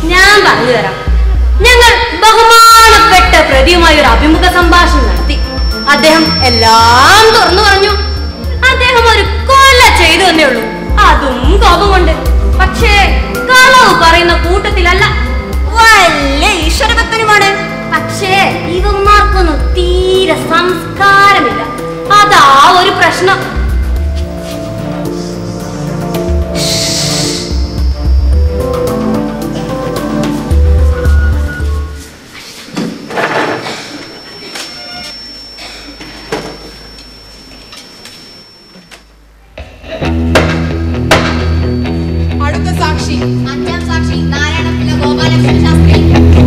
ഞാൻ പറഞ്ഞു തരാം ഞങ്ങൾ ബഹുമാനപ്പെട്ട പ്രതിയുമായി ഒരു അഭിമുഖ സംഭാഷണം നടത്തി അദ്ദേഹം എല്ലാം തുറന്നു പറഞ്ഞു അദ്ദേഹം ഒരു കൊല ചെയ്തു എന്നേ ഉള്ളൂ അതും കോപം കൊണ്ട് പക്ഷേ കളവ് പറയുന്ന കൂട്ടത്തിലല്ല വല്ല ഈശ്വരഭക്തനുമാണ് പക്ഷേ ഇവന്മാർക്കൊന്നും തീരെ സംസ്കാരമില്ല അതാ ഒരു പ്രശ്നം അടുത്ത സാക്ഷി അഞ്ചാം സാക്ഷി നാരായണപിള്ള ഗോപാലകൃഷ്ണ ശാസ്ത്രി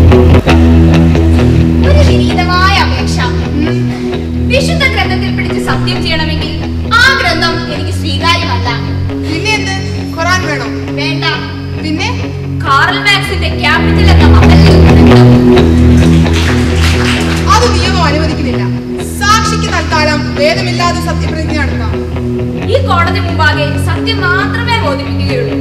ഒരു വിനീതമായ അപേക്ഷ ഉം. വിശുദ്ധ ഗ്രന്ഥത്തിൽ പിടിച്ച് സത്യം ചെയ്യണമെങ്കിൽ ആ ഗ്രന്ഥം എനിക്ക് സ്വീകാര്യമല്ല പിന്നെ എന്ത് ഖുറാൻ വേണോ വേണ്ട പിന്നെ കാറൽ മാക്സിന്റെ ക്യാപിറ്റൽ എന്ന മഹല്ലിൽ ഗ്രന്ഥം അത് നിയമം അനുവദിക്കുന്നില്ല സാക്ഷിക്ക് തൽക്കാലം ഭേദമില്ലാതെ സത്യപ്രതിജ്ഞ നടത്താം ഈ കോടതി മുമ്പാകെ സത്യം മാത്രമേ ബോധിപ്പിക്കുകയുള്ളൂ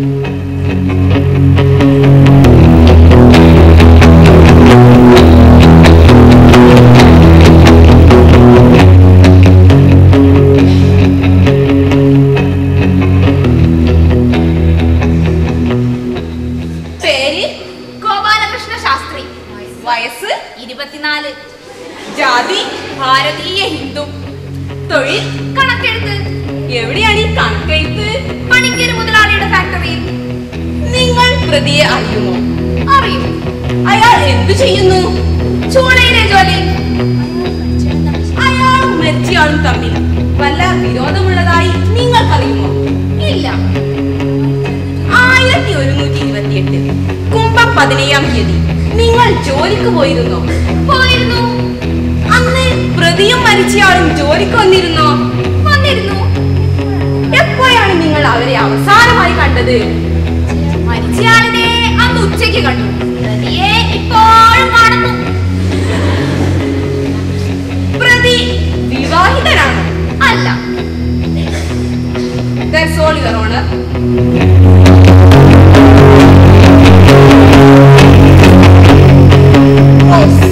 പേര് ഗോപാലകൃഷ്ണ ശാസ്ത്രി വയസ്സ് ഇരുപത്തിനാല് ജാതി ഭാരതീയ ഹിന്ദു തൊഴിൽ കണക്കെഴുത്ത് എവിടെയാണ് ഈ കണക്കെഴുത്ത് പണിക്കര് മുതലാളിയുടെ ഫാക്ടറിയിൽ നിങ്ങൾ പ്രതിയെ അറിയുമോ അറിയും അയാൾ എന്തു ചെയ്യുന്നു ചൂളയിലെ ജോലി അയാളും മരിച്ചയാളും തമ്മിൽ വല്ല വിരോധമുള്ളതായി നിങ്ങൾക്കറിയുമോ ഇല്ല ആയിരത്തി ഒരുന്നൂറ്റി ഇരുപത്തിയെട്ട് കുംഭം പതിനേഴാം തീയതി നിങ്ങൾ ജോലിക്ക് പോയിരുന്നോ പോയിരുന്നു അന്ന് പ്രതിയും മരിച്ചയാളും ജോലിക്ക് വന്നിരുന്നോ വന്നിരുന്നു എപ്പോഴാണ് നിങ്ങൾ അവരെ അവസാനമായി കണ്ടത് മരിച്ചയാളിനെ അന്ന് ഉച്ചയ്ക്ക് കണ്ടു പ്രതിയെ ഇപ്പോഴും കാണുന്നു പ്രതി വിവാഹിതനാണ് അല്ല That's all, Your Honor. Rose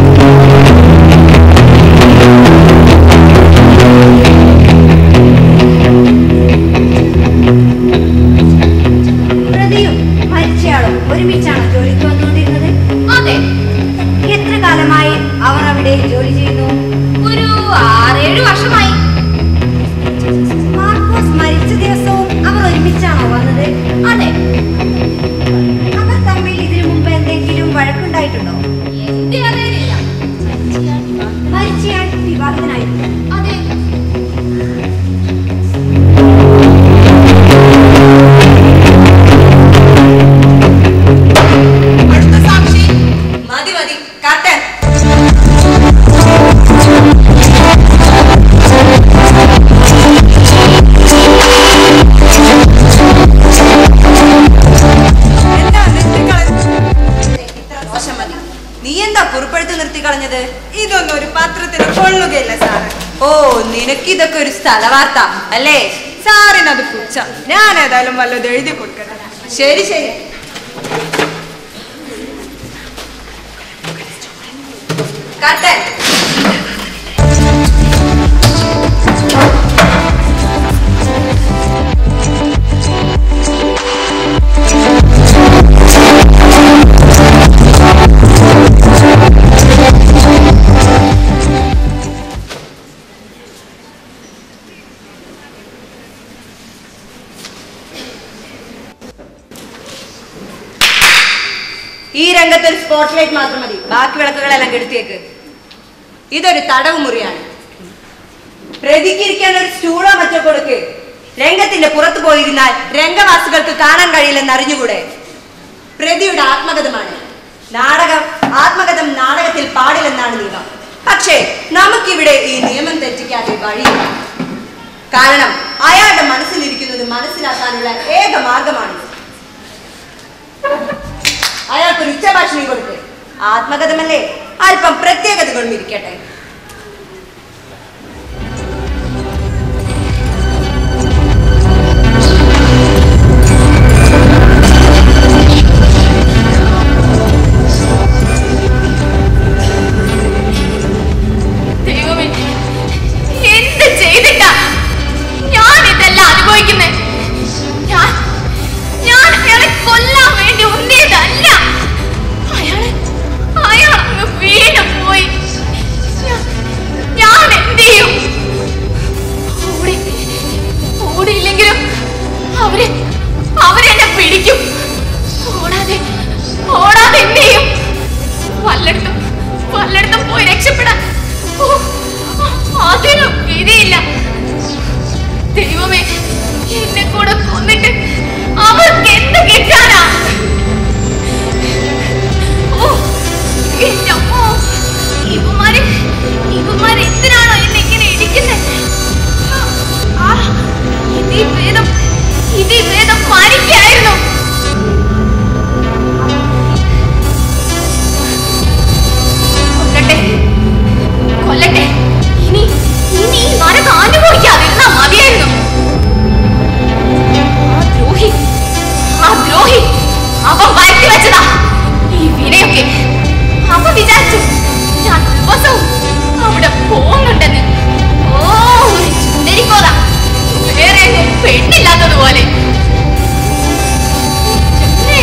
പ്രതിയും മരിച്ചയാളും ഒരുമിച്ചാണ് ജോലിക്ക് വന്നുകൊണ്ടിരുന്നത് അതെ എത്ര കാലമായി അവർ അവിടെ ജോലി ചെയ്യുന്നു ഒരു ആറേഴ് വർഷമായി മാർക്കോസ് മരിച്ച ദിവസവും അവർ ഒരുമിച്ചാണോ വന്നത് അതെ അവർ തമ്മിൽ ഇതിനു മുമ്പ് എന്തെങ്കിലും വഴക്കുണ്ടായിട്ടുണ്ടോ എന്റെ അറിയില്ല മരിച്ചയാൾ വിവാഹിതനായിരുന്നു അതെ അടുത്ത സാക്ഷി മതി മതി കട്ടൻ എന്താ നിർത്തിക്കളഞ്ഞ ഇത്ര ദോഷം മതി നീ എന്താ കുറിപ്പെടുത്ത് നിർത്തിക്കളഞ്ഞത് ഇതൊന്നും ഒരു പത്രത്തിന് കൊള്ളുകയില്ല സാറ് ഓ നിനക്ക് ഇതൊക്കെ ഒരു സ്ഥലവാർത്ത അല്ലേ സാറിനത് പുച്ഛ ഞാൻ ഏതായാലും വല്ലതും എഴുതി കൊടുക്കട്ടെ ശരി ശരി കട്ടൻ ഈ രംഗത്ത് ഒരു സ്പോട്ട് ലൈറ്റ് മാത്രം മതി ബാക്കി വിളക്കുകളെല്ലാം കെടുത്തിയേക്ക് ഇതൊരു തടവ് മുറിയാണ് പ്രതിക്കിരിക്കാൻ ഒരു സ്റ്റൂളോ മറ്റോ കൊടുക്ക് രംഗത്തിന്റെ പുറത്തു പോയിരുന്നാൽ രംഗവാസികൾക്ക് കാണാൻ കഴിയില്ലെന്ന് അറിഞ്ഞുകൂടെ പ്രതിയുടെ ആത്മകഥമാണ് നാടകം ആത്മകഥം നാടകത്തിൽ പാടില്ലെന്നാണ് നിയമം പക്ഷേ നമുക്കിവിടെ ഈ നിയമം തെറ്റിക്കാതെ വഴിയില്ല കാരണം അയാളുടെ മനസ്സിലിരിക്കുന്നത് മനസ്സിലാക്കാനുള്ള ഏക മാർഗമാണ് അയാൾക്കൊരു ഉച്ചഭാഷണി കൊടുത്ത് ആത്മകഥമല്ലേ അല്പം പ്രത്യേകതകളും ഇരിക്കട്ടെ വിചാരിച്ചു ഞാൻ ദിവസവും അവിടെ പോകുന്നുണ്ടെന്ന് ഓ ഒരു ചുണ്ടരിക്കോറ വേറെ എങ്ങും പെണ്ണില്ലാത്തതുപോലെ ചെമ്മേ.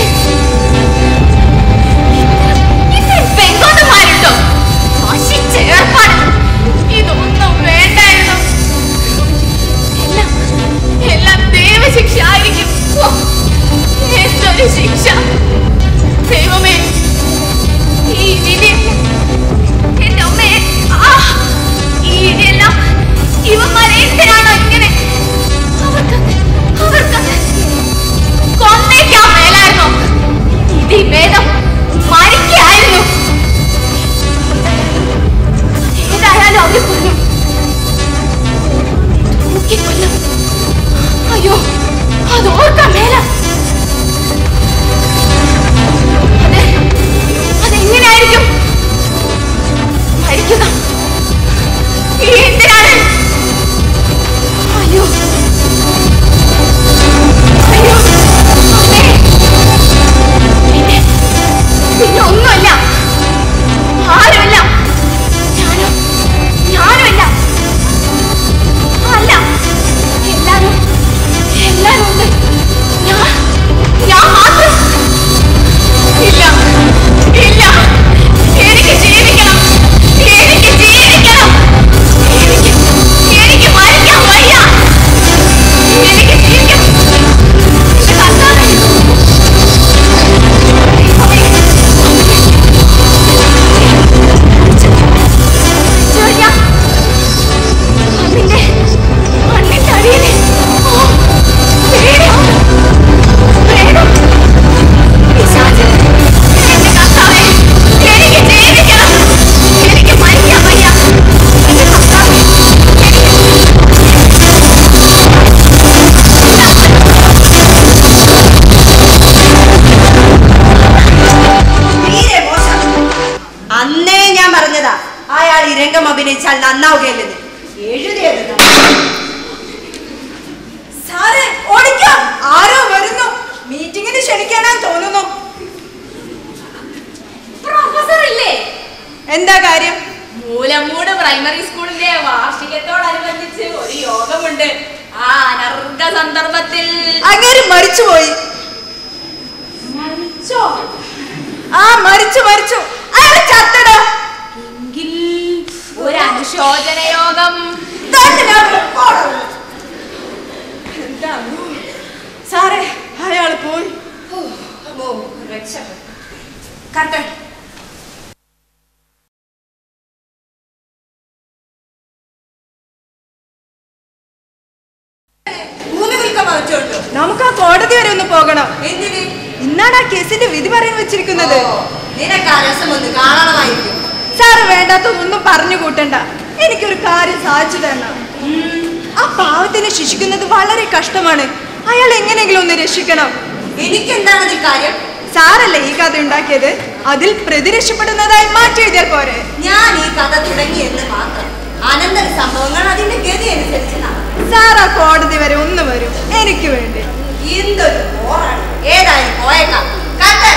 ഇത്രയും പെൺകൊണ്ടുമാരുണ്ടോ നശിച്ച ഏർപ്പാട് ഇതൊന്നും വേണ്ടായിരുന്നു എല്ലാം എല്ലാം ദൈവശിക്ഷ ആയിരിക്കും ഓ, എന്തൊരു ശിക്ഷ ദൈവമേ ഈ വിധി എന്റെ അമ്മേ ആ ഈ വിധിയെല്ലാം ഇവന്മാരെ എന്തിനാണോ ഇങ്ങനെ അവർക്കത് അവർക്കത് കൊന്നേക്കാൻ മേലായിരുന്നോ ഇത് ഈ ഭേദം മരിക്കായിരുന്നു ഏതായാലും അവര് കൊല്ലും തൂക്കിക്കൊല്ലും അയ്യോ അത് ഓർക്കാൻ മേല അതെ അതെങ്ങനെയായിരിക്കും മരിക്കുക ഈ എന്തിനാണ് അയ്യോ അയ്യോ അമ്മേ പിന്നെ പിന്നെ ഒന്നുമല്ല ആരുമല്ല ഞാനും ഞാനുമല്ല അല്ല എല്ലാരും എല്ലാരും ഉണ്ട് ഞാൻ ഞാൻ മാത്രം ഇല്ല ഇല്ല എനിക്ക് ജീവിക്കണം എനിക്ക് ജീവിക്കണം എനിക്ക് എനിക്ക് മരിക്കാൻ വയ്യ എനിക്ക് ജീവിക്കണം എന്റെ കർത്താവേ. ജോലിയാ മണ്ണിന്റെ മണ്ണിന്റെ അടിയില് ഓ, പേടിയാവുന്നു. പ്രേതം. പിശാച്. എന്റെ കർത്താവേ, എനിക്ക് ജീവിക്കണം. എനിക്ക് മരിക്കാൻ വയ്യ. എന്റെ കർത്താവേ, തീരെ മോശം അന്നേ ഞാൻ പറഞ്ഞതാ അയാൾ ഈ രംഗം അഭിനയിച്ചാൽ നന്നാവുകയല്ലെന്ന് എഴുതിയത് സാറേ ഓടിക്കാം ആരോ വരുന്നു മീറ്റിംഗിന് ക്ഷണിക്കാനാന്ന് തോന്നുന്നു പ്രൊഫസർ ഇല്ലേ എന്താ കാര്യം മൂലമൂട് പ്രൈമറി സ്കൂളിന്റെ വാർഷികത്തോടനുബന്ധിച്ച് ഒരു യോഗമുണ്ട് ആ അനർഘ സന്ദർഭത്തിൽ അങ്ങേര് മരിച്ചുപോയി മരിച്ചോ ആ മരിച്ചു മരിച്ചു അയാൾ ചത്തടോ എങ്കിൽ ഒരു അനുശോചന യോഗം തന്നെ ഞാൻ പോടാ. എന്താ സാറേ അയാൾ പോയി കർട്ടൻ ഭൂമി കുലുക്കം വഹിച്ചോണ്ടോ നമുക്ക് ആ കോടതി വരെ ഒന്ന് പോകണം എന്തിന് ഇന്നാണ് ആ കേസിന്റെ വിധി പറയാൻ വെച്ചിരിക്കുന്നത് ഓ, നിനക്ക് ആ രസം ഒന്ന് കാണണമായിരിക്കും സാറ് വേണ്ടാത്ത ഒന്നും പറഞ്ഞു കൂട്ടണ്ട എനിക്കൊരു കാര്യം സാധിച്ചു തരണം ആ പാവത്തിനെ ശിക്ഷിക്കുന്നത് വളരെ കഷ്ടമാണ് അയാൾ എങ്ങനെയെങ്കിലും ഒന്ന് രക്ഷിക്കണം എനിക്കെന്താണ് അതിൽ കാര്യം സാറല്ലേ ഈ കഥ ഉണ്ടാക്കിയത് അതിൽ പ്രതി രക്ഷപ്പെടുന്നതായി മാറ്റി എഴുതിയാൽ പോരെ ഞാൻ ഈ കഥ തുടങ്ങി എന്ന് മാത്രം അനന്തര സംഭവങ്ങൾ അതിന്റെ ഗതി അനുസരിച്ച് നടക്കും. സാർ ആ കോടതി വരെ ഒന്ന് വരും എനിക്ക് വേണ്ടി എന്തൊരു ബോറാണ് ഏതായാലും പോയേക്കാം കട്ട്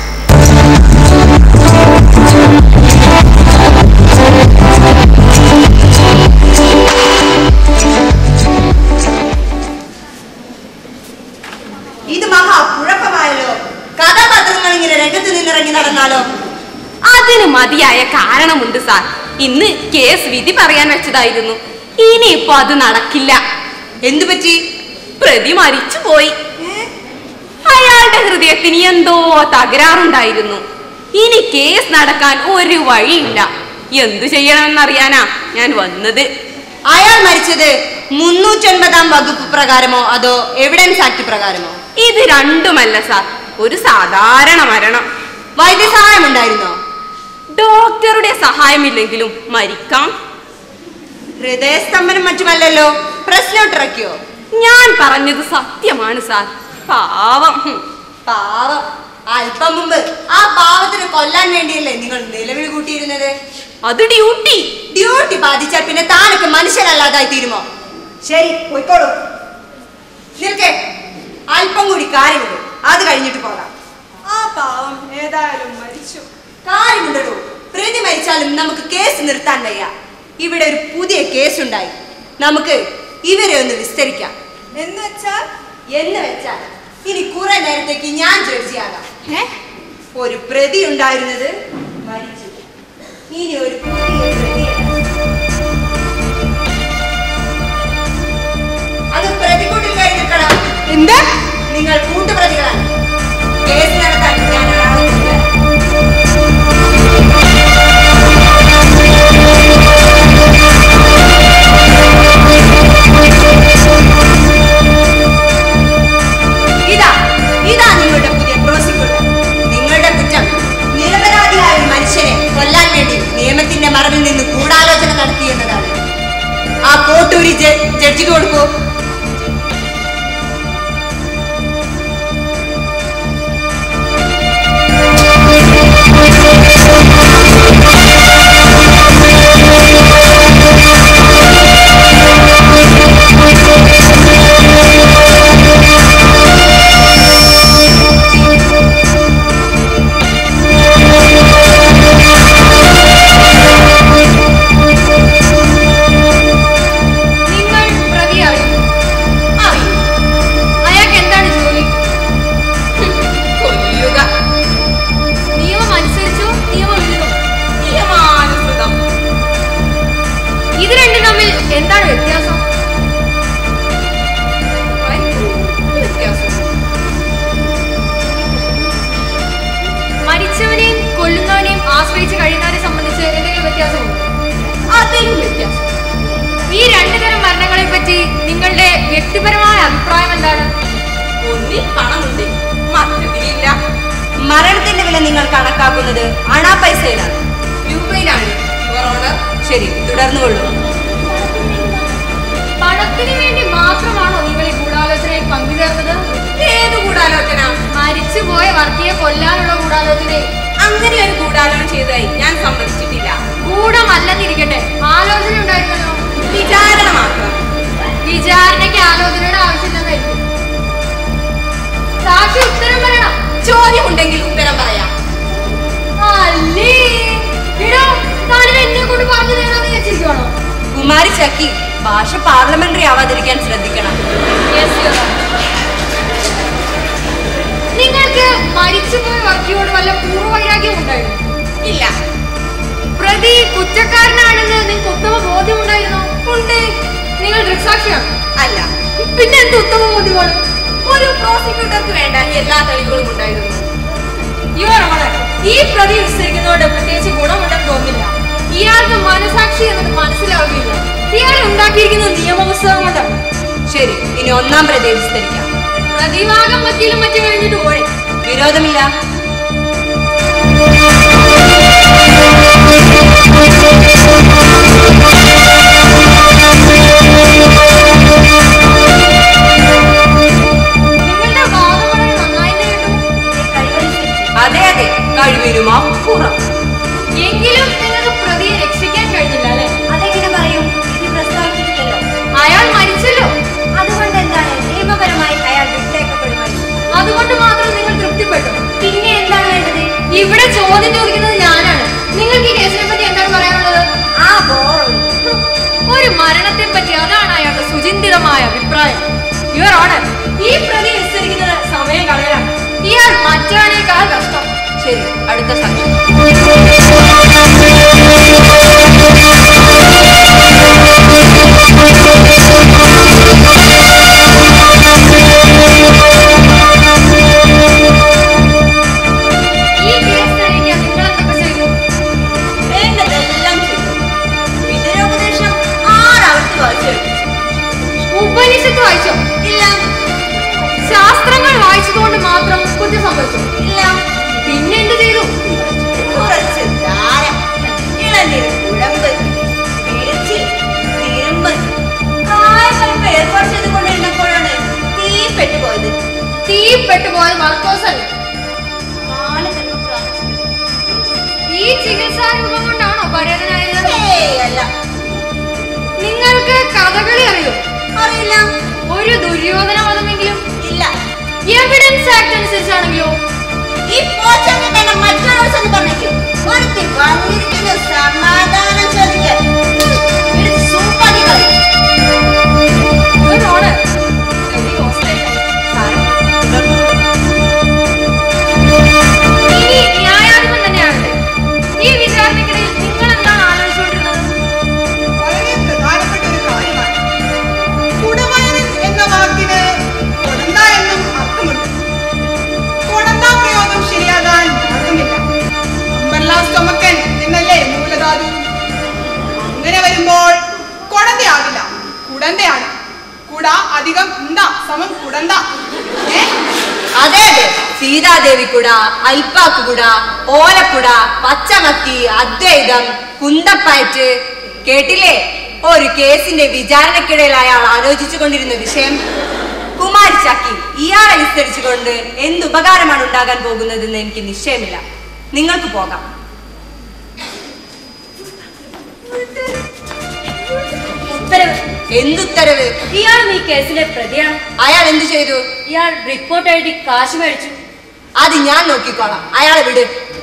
ഇത് മഹാ കുഴപ്പമായല്ലോ കഥാപാത്രങ്ങൾ ഇങ്ങനെ രംഗത്ത് നിന്നിറങ്ങി നടന്നാലോ അതിന് മതിയായ കാരണമുണ്ട് സാർ ഇന്ന് കേസ് വിധി പറയാൻ വെച്ചതായിരുന്നു ഇനിയിപ്പോ അത് നടക്കില്ല എന്തു പറ്റി പ്രതി മരിച്ചുപോയി അയാളുടെ ഹൃദയത്തിന് എന്തോ തകരാറുണ്ടായിരുന്നു ഇനി കേസ് നടക്കാൻ ഒരു വഴിയില്ല എന്തു ചെയ്യണമെന്നറിയാനാ ഞാൻ വന്നത് അയാൾ മരിച്ചത് മുന്നൂറ്റൊൻപതാം വകുപ്പ് പ്രകാരമോ അതോ എവിഡൻസ് ആക്ട് പ്രകാരമോ ഇത് രണ്ടുമല്ല സാർ ഒരു സാധാരണ മരണം വൈദ്യസഹായം ഉണ്ടായിരുന്നോ ഡോക്ടറുടെ സഹായമില്ലെങ്കിലും മരിക്കാം ഹൃദയസ്തംഭനം മറ്റുമല്ലല്ലോ പ്രശ്നം ഇറക്കിയോ ഞാൻ പറഞ്ഞത് സത്യമാണ് സാർ പാവം ഹും. പാവം അല്പം മുമ്പ് ആ പാവത്തിനെ കൊല്ലാൻ വേണ്ടിയല്ലേ നിങ്ങൾ നിലവിൽ കൂട്ടിയിരുന്നത് അത് ഡ്യൂട്ടി ഡ്യൂട്ടി ബാധിച്ചാൽ പിന്നെ താനൊക്കെ മനുഷ്യനല്ലാതായി തീരുമോ ശരി പോയിക്കോളൂ നിൽക്കേ അല്പം കൂടി കാര്യമുണ്ട് അത് കഴിഞ്ഞിട്ട് പോകാം ആ പാവം ഏതായാലും മരിച്ചു കാര്യമുണ്ടോ വെച്ചാലും നമുക്ക് കേസ് നിർത്താൻ വയ്യ ഇവിടെ ഒരു പുതിയ കേസ് ഉണ്ടായി നമുക്ക് ഇവരെ ഒന്ന് വിസ്തരിക്കാം എന്ന് വെച്ചാൽ എന്ന് വെച്ചാൽ ഇനി കുറെ നേരത്തേക്ക് ഞാൻ ജഡ്ജിയാകാം ഏ? ഒരു പ്രതി ഉണ്ടായിരുന്നത് മരിച്ചു ഇനി ഒരു പുതിയ പ്രതിയെ അത് പ്രതികൂട്ടിൽ കഴിഞ്ഞിട്ടണം എന്താ നിങ്ങൾ കൂട്ടുപ്രതികളാണ് കേസ് നടത്താൻ ഞാൻ ഒരാളെ കൊണ്ടുവരാം. ഇതാ ഇതാ നിങ്ങളുടെ പുതിയ പ്രോസിക്യൂട്ടർ നിങ്ങളുടെ കുറ്റം നിരപരാധിയായ ഒരു മനുഷ്യനെ കൊല്ലാൻ വേണ്ടി നിയമത്തിന്റെ മറവിൽ നിന്ന് ഗൂഢാലോചന നടത്തി എന്നതാണ് ആ കോട്ടൂരി ജ- ജഡ്ജിക്ക് കൊടുക്കൂ നിങ്ങൾ പ്രതി അറിയും അറിയും അയാൾക്ക് എന്താണ് ജോലി കൊല്ലുക നിയമം അനുസരിച്ചോ നിയമം വിരുദ്ധം നിയമാനുസൃതം ഇത് രണ്ടും തമ്മിൽ എന്താണ് വ്യത്യാസം വലിയ വ്യത്യാസം മരിച്ചവനെയും കൊല്ലുന്നവനെയും ആശ്രയിച്ച് കഴിയുന്നവരെ സംബന്ധിച്ച് എന്തെങ്കിലും വ്യത്യാസമുണ്ടോ അതിനും വ്യത്യാസം ഈ രണ്ടു തരം മരണങ്ങളെ പറ്റി നിങ്ങളുടെ വ്യക്തിപരമായ അഭിപ്രായം എന്താണ് ഒന്നിൽ പണമുണ്ട് മറ്റതിലില്ല മരണത്തിന്റെ വില നിങ്ങൾ കണക്കാക്കുന്നത് അണാ പൈസയിലാണ് രൂപയിലാണ് യുവർ ഓണർ ശരി തുടർന്നുകൊള്ളൂ പണത്തിന് വേണ്ടി മാത്രമാണോ നിങ്ങൾ ഈ ഗൂഢാലോചനയിൽ പങ്കുചേർന്നത് ഏത് ഗൂഢാലോചന മരിച്ചുപോയ വർക്കിയെ കൊല്ലാനുള്ള ഗൂഢാലോചനയിൽ അങ്ങനെ ഒരു ഗൂഢാലോചന ചെയ്തതായി ഞാൻ സമ്മതിച്ചിട്ടില്ല ഗൂഢമല്ലെന്നിരിക്കട്ടെ ആലോചന ഉണ്ടായിരുന്നല്ലോ വിചാരണ മാത്രം വിചാരണയ്ക്ക് ആലോചനയുടെ ആവശ്യമില്ലെന്നായിരിക്കും സാക്ഷി ഉത്തരം പറയണം ചോദ്യമുണ്ടെങ്കിൽ ഉത്തരം പറയാം അല്ലേ എടോ താനിത് എന്നെ കൊണ്ട് പറഞ്ഞു തരാന്ന് വിചാരിച്ചിരിക്കുവാണോ കുമാരി ചക്കി ഭാഷ പാർലമെന്ററി ആവാതിരിക്കാൻ ശ്രദ്ധിക്കണം യെസ് യുവർ നിങ്ങൾക്ക് മരിച്ചുപോയ വർക്കിയോട് വല്ല പൂർവ്വവൈരാഗ്യം ഉണ്ടായിരുന്നു ഇല്ല പ്രതി കുറ്റക്കാരനാണെന്ന് നിങ്ങൾക്ക് ഉത്തമ ബോധ്യമുണ്ടായിരുന്നോ ഉണ്ട് നിങ്ങൾ ദൃക്സാക്ഷിയാണ് അല്ല പിന്നെ എന്ത് ഉത്തമ ബോധ്യമാണ് ഒരു പ്രോസിക്യൂട്ടർക്ക് വേണ്ട എല്ലാ തെളിവുകളും ഉണ്ടായിരുന്നു യുവർ ഓണർ ഈ പ്രതി വിസ്തരിക്കുന്നതുകൊണ്ട് പ്രത്യേകിച്ച് ഗുണമുണ്ടെന്ന് തോന്നില്ല ഇയാൾക്ക് മനസാക്ഷി എന്നത് മനസ്സിലാവുകയില്ല ഇയാൾ ഉണ്ടാക്കിയിരിക്കുന്നത് നിയമപുസ്തകം കൊണ്ടാണ് ശരി ഇനി ഒന്നാം പ്രതി വിസ്തരിക്കാം പ്രതിഭാഗം വക്കീലും മറ്റും കഴിഞ്ഞിട്ട് പോരെ വിരോധമില്ല നിങ്ങളുടെ വാദം വളരെ നന്നായിട്ട് കേട്ടു അതെ അതെ കഴിവിനും അപ്പുറം എങ്കിലും നിങ്ങൾക്ക് പ്രതിയെ രക്ഷിക്കാൻ കഴിഞ്ഞില്ല അല്ലെ അതെങ്ങനെ പറയും ഇത് പ്രസ്താവിച്ചിട്ടില്ലല്ലോ അയാൾ മരിച്ചല്ലോ അതുകൊണ്ട് എന്താണ് നിയമപരമായി അയാൾ വിട്ടേക്കപ്പെടുമായിരുന്നു അതുകൊണ്ട് മാത്രം നിങ്ങൾ തൃപ്തിപ്പെട്ടു പിന്നെ എന്താണ് വേണ്ടത് ഇവിടെ ചോദ്യം ചോദിക്കുന്നത് ഞാനാണ് നിങ്ങൾക്ക് ഈ കേസിനെ പറ്റി എന്താണ് പറയാനുള്ളത് ആ ബോറുണ്ട് ഒരു മരണത്തെ പറ്റി അതാണ് അയാളുടെ സുചിന്തിതമായ അഭിപ്രായം യുവർ ഓണർ ഈ പ്രതി വിസ്തരിക്കുന്നത് സമയം കളയലാണ് ഇയാൾ മറ്റവനേക്കാൾ കഷ്ടം ശരി അടുത്ത സാക്ഷി ഈ കേസ് തെളിയിക്കാൻ നിങ്ങൾ എന്തൊക്കെ ചെയ്തു വേണ്ടതെല്ലാം ചെയ്തു വിതരോപദേശം ആറാവത്ത് വായിച്ചു ഉപനിഷത്ത് വായിച്ചോ ഇല്ല ശാസ്ത്രങ്ങൾ വായിച്ചതുകൊണ്ട് മാത്രം കുറ്റം സംഭവിച്ചു ഇല്ല പിന്നെ എന്ത് ചെയ്തു കുറച്ച് ധാര ഇളനീര് കുഴമ്പ് പിടിച്ച് തിരുമ്പ് കായപ്പരപ്പ് ഏർപ്പാട് ചെയ്തുകൊണ്ടിരുന്നപ്പോഴാണ് തീ പെട്ടുപോയത് തീ പെട്ടുപോയത് മർക്കോസ് അല്ലേ ഈ ചികിത്സാ രൂപം കൊണ്ടാണോ പരേതനായത് ഏയ് അല്ല നിങ്ങൾക്ക് കഥകളി അറിയോ അറിയില്ല ഒരു ദുര്യോധന വധമെങ്കിലും ഇല്ല എവിഡൻസ് ആക്ട് അനുസരിച്ചാണെങ്കിലോ ഈ പോച്ചങ്ങനെ മറ്റൊരാൾ ചെന്ന് പറഞ്ഞേക്കും ഒരുത്തി വന്നിരിക്കുന്നത് സമാധാനം ചോദിക്കാൻ സൂപ്പാക്കി കളി Your Honor, very hostile. ഇനി ന്യായാധിപൻ തന്നെയാണല്ലേ ഈ വിചാരണയ്ക്കിടയിൽ നിങ്ങൾ എന്താണ് ആലോചിച്ചുകൊണ്ടിരുന്നത് വളരെ പ്രധാനപ്പെട്ട ഒരു കാര്യമാണ് കുടവയറൻ എന്ന വാക്കിന് കൊടന്ത എന്നും അർത്ഥമുണ്ട് കൊടന്ത പ്രയോഗം ശരിയാകാൻ മാർഗമില്ല അമ്പർല സ്റ്റൊമക്കൻ എന്നല്ലേ മൂലധാതു അങ്ങനെ വരുമ്പോൾ കൊടന്തയാകില്ല കുടന്തയാണ് കുട അധികം ഉണ്ട സമം കുടന്ത ഏ അതെ അതെ സീതാദേവിക്കുട അൽപ്പാക്കുകുട ഓലക്കുട പച്ചമത്തി അദ്വൈതം കുന്തപ്പയറ്റ് കേട്ടില്ലേ ഒരു കേസിന്റെ വിചാരണക്കിടയിൽ അയാൾ ആലോചിച്ചു കൊണ്ടിരുന്ന വിഷയം കുമാരി ചക്കി ഇയാളെ വിസ്തരിച്ചുകൊണ്ട് എന്തുപകാരമാണ് ഉണ്ടാകാൻ പോകുന്നതെന്ന് എനിക്ക് നിശ്ചയമില്ല നിങ്ങൾക്ക് പോകാം ഉത്തരവ് എന്തുത്തരവ് ഇയാളും ഈ കേസിലെ പ്രതിയാണ് അയാൾ എന്തു ചെയ്തു ഇയാൾ റിപ്പോർട്ട് എഴുതി കാശ് മേടിച്ചു അത് ഞാൻ നോക്കിക്കോളാം അയാളെ വിട്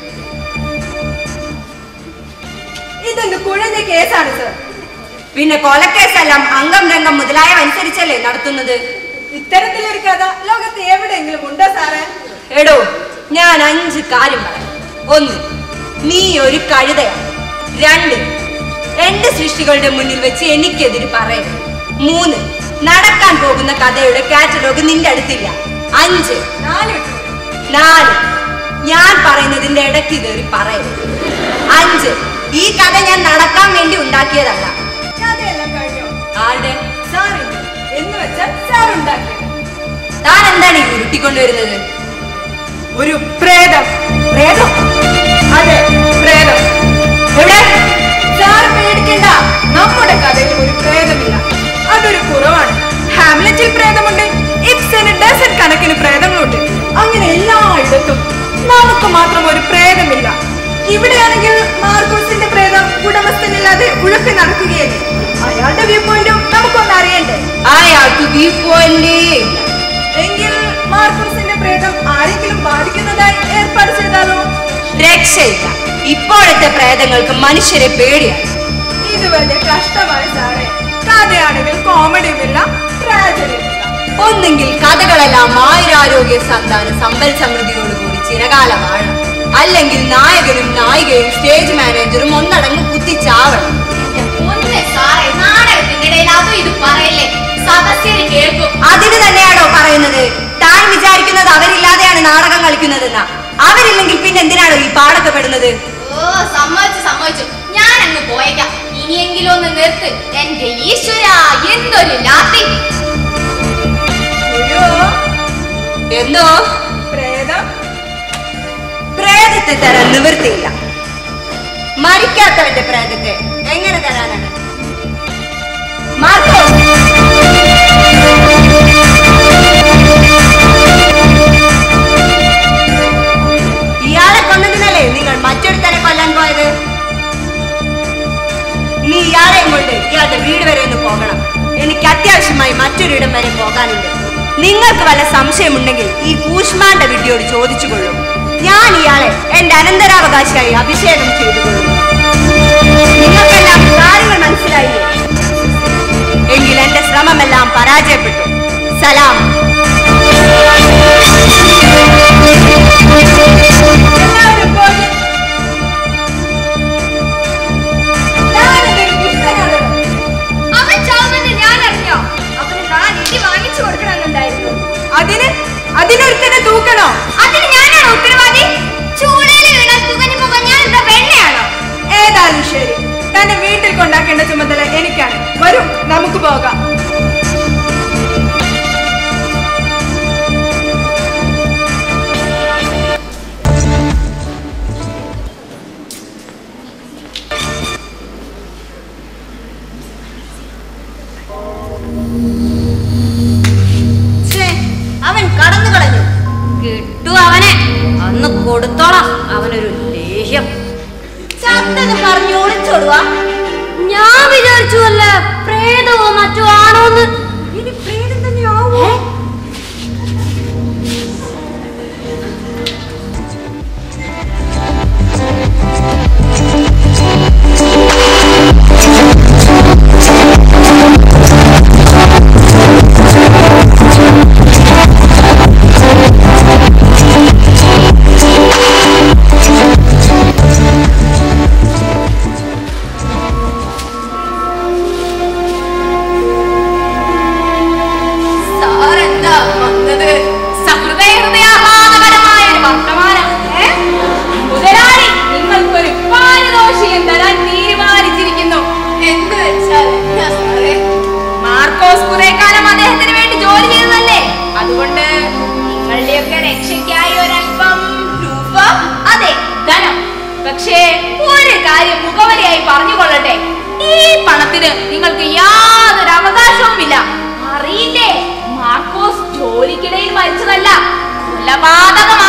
ഇതെന്ത് കുഴഞ്ഞ കേസാണ് സർ പിന്നെ കൊലക്കേസെല്ലാം അംഗം രംഗം മുതലായവ അനുസരിച്ചല്ലേ നടത്തുന്നത് ഇത്തരത്തിലൊരു കഥ ലോകത്ത് എവിടെയെങ്കിലും ഉണ്ടോ സാറേ എടോ ഞാൻ അഞ്ച് കാര്യം പറയാം ഒന്ന് നീ ഒരു കഴുതയാണ് രണ്ട് എന്റെ സൃഷ്ടികളുടെ മുന്നിൽ വെച്ച് എനിക്കെതിര് പറയരുത് മൂന്ന് നടക്കാൻ പോകുന്ന കഥയുടെ കാറ്റലോഗ് നിന്റെ അടുത്തില്ല അഞ്ച് നാല് നാല് ഞാൻ പറയുന്നതിന്റെ ഇടയ്ക്ക് കയറി പറയരുത് അഞ്ച് ഈ കഥ ഞാൻ നടക്കാൻ വേണ്ടി ഉണ്ടാക്കിയതല്ല കഥയെല്ലാം കഴിഞ്ഞോ ആരുടെ സാറിന്റെ എന്ന് വെച്ചാൽ സാർ ഉണ്ടാക്കിയത് താൻ എന്താണ് ഈ ഉരുട്ടിക്കൊണ്ടുവരുന്നത് ഒരു പ്രേതം പ്രേതം അതെ പ്രേതം എവിടെ സാർ പേടിക്കണ്ട നമ്മുടെ കഥയിൽ ഒരു പ്രേതമില്ല അതൊരു കുറവാണ് ഹാംലറ്റിൽ പ്രേതമുണ്ട് ഇബ്സന് ഡസൻ കണക്കിന് പ്രേതങ്ങളുണ്ട് അങ്ങനെ എല്ലായിടത്തും നമുക്ക് മാത്രം ഒരു പ്രേതമില്ല ഇവിടെയാണെങ്കിൽ മാർക്കോസിന്റെ പ്രേതം ഉടമസ്ഥനില്ലാതെ ഉഴപ്പി നടക്കുകയല്ലേ അയാളുടെ വ്യൂ പോയിന്റും നമുക്കൊന്ന് അറിയണ്ടേ അയാൾക്ക് വ്യൂ പോയിന്റേ ഇല്ല എങ്കിൽ മാർക്കോസിന്റെ പ്രേതം ആരെങ്കിലും ബാധിക്കുന്നതായി ഏർപ്പാട് ചെയ്താലോ രക്ഷയില്ല ഇപ്പോഴത്തെ പ്രേതങ്ങൾക്ക് മനുഷ്യരെ പേടിയാണ് ഇത് വലിയ കഷ്ടമായ സാറേ കഥയാണെങ്കിൽ കോമഡിയുമില്ല ട്രാജഡിയുമില്ല ഒന്നെങ്കിൽ കഥകളെല്ലാം ആയുരാരോഗ്യ സന്താന സമ്പൽ സമൃദ്ധിയോടുകൂടി ചിരകാലം വാഴണം അല്ലെങ്കിൽ നായകനും നായികയും സ്റ്റേജ് മാനേജറും ഒന്നടങ്ങ് കുത്തിച്ചാവണം ഒന്ന് സാറേ നാടകത്തിന്റെ ഇടയിൽ അതും ഇത് പറയല്ലേ സദസ്യര് കേൾക്കും അതിന് തന്നെയാണോ പറയുന്നത് താൻ വിചാരിക്കുന്നത് അവരില്ലാതെയാണ് നാടകം കളിക്കുന്നതെന്നാ അവരില്ലെങ്കിൽ പിന്നെ എന്തിനാണോ ഈ പാടൊക്കെ പെടുന്നത് ഓ സമ്മതിച്ചു സമ്മതിച്ചു ഞാൻ അങ്ങ് പോയേക്കാം ഇനിയെങ്കിലും ഒന്ന് നിർത്ത് എന്റെ ഈശ്വര എന്തൊരു ലാത്തി അയ്യോ എന്തോ പ്രേതം പ്രേതത്തെ തരാൻ നിവൃത്തിയില്ല മരിക്കാത്തവന്റെ പ്രേതത്തെ എങ്ങനെ തരാനാണ് മാർക്കോ ഇയാളെ കൊന്നതിനല്ലേ നിങ്ങൾ മറ്റൊരുത്തരെ കൊല്ലാൻ പോയത് നീ ഇയാളെയും കൊണ്ട് ഇയാളുടെ വീട് വരെ ഒന്ന് പോകണം എനിക്ക് അത്യാവശ്യമായി മറ്റൊരിടം വരെ പോകാനുണ്ട് നിങ്ങൾക്ക് വല്ല സംശയമുണ്ടെങ്കിൽ ഈ കൂഷ്മാന്റെ വിഡിയോട് ചോദിച്ചുകൊള്ളൂ ഞാൻ ഇയാളെ എന്റെ അനന്തരാവകാശിയായി അഭിഷേകം ചെയ്തുകൊള്ളും നിങ്ങൾക്കെല്ലാം കാര്യങ്ങൾ മനസ്സിലായില്ലേ എങ്കിൽ എന്റെ ശ്രമമെല്ലാം പരാജയപ്പെട്ടു സലാം എല്ലാവരും പോയി ഞാനതൊരു ദുഷ്ടനാണ് അവൻ ചാവുമെന്ന് ഞാൻ അറിഞ്ഞോ അവന് നാല് ഇടി വാങ്ങിച്ചു കൊടുക്കണമെന്നുണ്ടായിരുന്നു അതിന് അതിനൊരുത്തനെ തൂക്കണോ അതിന് ഞാനാണോ ഉത്തരവാദി ചൂളയിൽ വീണാൽ തുകഞ്ഞു പോകാൻ ഞാൻ എന്താ വെണ്ണയാണോ ഏതായാലും ശരി തന്നെ വീട്ടിൽ കൊണ്ടാക്കേണ്ട ചുമതല എനിക്കാണ് വരൂ നമുക്ക് പോകാം ഛേ, അവൻ കടന്നു കളഞ്ഞു കിട്ടു അവനെ അന്ന് കൊടുത്തോളാം അവനൊരു ലേഹ്യം ചത്തത് പറഞ്ഞു ഒളിച്ചോടുക ഞാൻ വിചാരിച്ചു അല്ല പ്രേതമോ മറ്റോ ആണോന്ന് ഇനി പ്രേതം തന്നെയാവോ ഏ? പക്ഷേ ഒരു കാര്യം മുഖവരിയായി പറഞ്ഞുകൊള്ളട്ടെ ഈ പണത്തിന് നിങ്ങൾക്ക് യാതൊരു അവകാശവുമില്ല അറിയില്ലേ മാർക്കോസ് ജോലിക്കിടയിൽ മരിച്ചതല്ല കൊലപാതകമാണ്